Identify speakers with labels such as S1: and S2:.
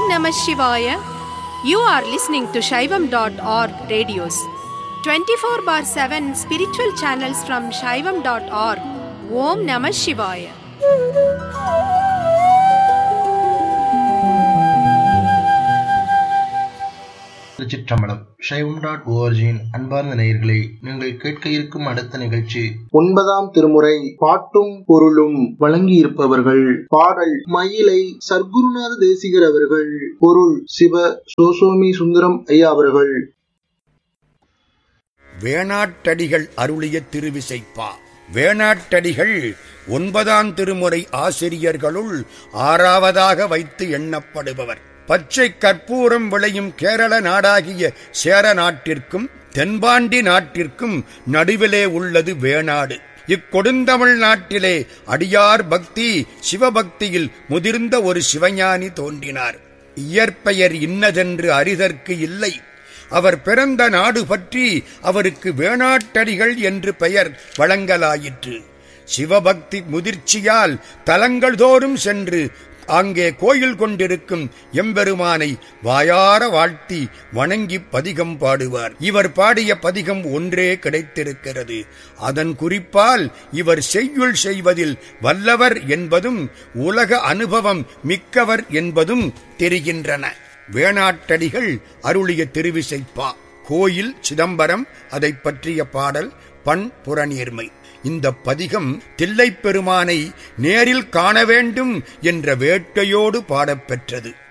S1: Namah Shivaya. You are listening to Shaivam.org radios. 24 bar 7 spiritual channels from Shaivam.org. Om Namah Shivaya.
S2: திருச்சிற்றம்பலம் சைவம் dot ஓஆர்ஜியின் அன்பார்ந்த நேயர்களே நீங்கள் கேட்க இருக்கும் அடுத்த நிகழ்ச்சி ஒன்பதாம் திருமுறை பாட்டும் பொருளும் வழங்கியிருப்பவர்கள் பாடல் மயிலை சர்க்குருநாத தேசிகர் அவர்கள் பொருள் சிவ சோசோமி சுந்தரம் ஐயா அவர்கள்
S3: வேணாட்டடிகள் அருளிய திருவிசைப்பா வேணாட்டடிகள் ஒன்பதாம் திருமுறை ஆசிரியர்களுள் ஆறாவதாக வைத்து எண்ணப்படுபவர் பச்சை கற்பூரம் விளையும் கேரள நாடாகிய சேர நாட்டிற்கும் தென்பாண்டி நாட்டிற்கும் நடுவிலே உள்ளது வேணாடு இக்கொடுந்தமிழ் நாட்டிலே அடியார் பக்தி சிவபக்தியில் முதிர்ந்த ஒரு சிவஞானி தோன்றினார் இயற்பெயர் இன்னதென்று அறிதற்கு இல்லை அவர் பிறந்த நாடு பற்றி அவருக்கு வேணாட்டடிகள் என்று பெயர் வழங்கலாயிற்று சிவபக்தி முதிர்ச்சியால் தலங்கள் தோறும் சென்று அங்கே கோயில் கொண்டிருக்கும் எம்பெருமானை வாயார வாழ்த்தி வணங்கி பதிகம் பாடுவார் இவர் பாடிய பதிகம் ஒன்றே கிடைத்திருக்கிறது அதன் குறிப்பால் இவர் செய்யுள் செய்வதில் வல்லவர் என்பதும் உலக அனுபவம் மிக்கவர் என்பதும் தெரிகின்றன வேணாட்டடிகள் அருளிய திருவிசைப்பா கோயில் சிதம்பரம் அதை பற்றிய பாடல் பண் புறநீர்மை இந்த பதிகம் தில்லைப் பெருமானை நேரில் காண வேண்டும் என்ற வேட்கையோடு பாடப்பெற்றது